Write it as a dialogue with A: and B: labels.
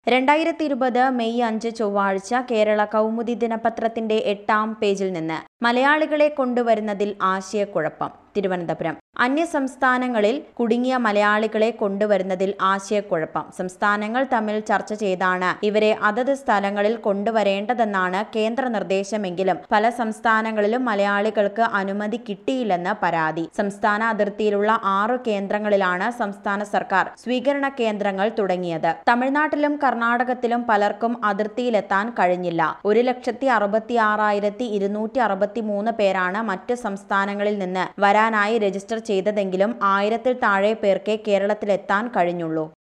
A: രണ്ടായിരത്തി ഇരുപത് മെയ് അഞ്ച് ചൊവ്വാഴ്ച കേരള കൗമുദി ദിനപത്രത്തിന്റെ എട്ടാം പേജിൽ നിന്ന് മലയാളികളെ കൊണ്ടുവരുന്നതിൽ ആശയക്കുഴപ്പം തിരുവനന്തപുരം അന്യസംസ്ഥാനങ്ങളിൽ കുടുങ്ങിയ മലയാളികളെ കൊണ്ടുവരുന്നതിൽ ആശയക്കുഴപ്പം സംസ്ഥാനങ്ങൾ തമ്മിൽ ചർച്ച ചെയ്താണ് ഇവരെ അതത് സ്ഥലങ്ങളിൽ കൊണ്ടുവരേണ്ടതെന്നാണ് കേന്ദ്ര നിർദ്ദേശമെങ്കിലും പല സംസ്ഥാനങ്ങളിലും മലയാളികൾക്ക് അനുമതി കിട്ടിയില്ലെന്ന് പരാതി സംസ്ഥാന അതിർത്തിയിലുള്ള ആറു കേന്ദ്രങ്ങളിലാണ് സംസ്ഥാന സർക്കാർ സ്വീകരണ കേന്ദ്രങ്ങൾ തുടങ്ങിയത് തമിഴ്നാട്ടിലും കർണാടകത്തിലും പലർക്കും അതിർത്തിയിലെത്താൻ കഴിഞ്ഞില്ല ഒരു ലക്ഷത്തി അറുപത്തി ആറായിരത്തി ഇരുന്നൂറ്റി അറുപത്തി മൂന്ന് പേരാണ് മറ്റ് സംസ്ഥാനങ്ങളിൽ നിന്ന് വരാനായി രജിസ്റ്റർ ചെയ്തതെങ്കിലും ആയിരത്തിൽ താഴെ പേർക്കേ കേരളത്തിലെത്താൻ കഴിഞ്ഞുള്ളൂ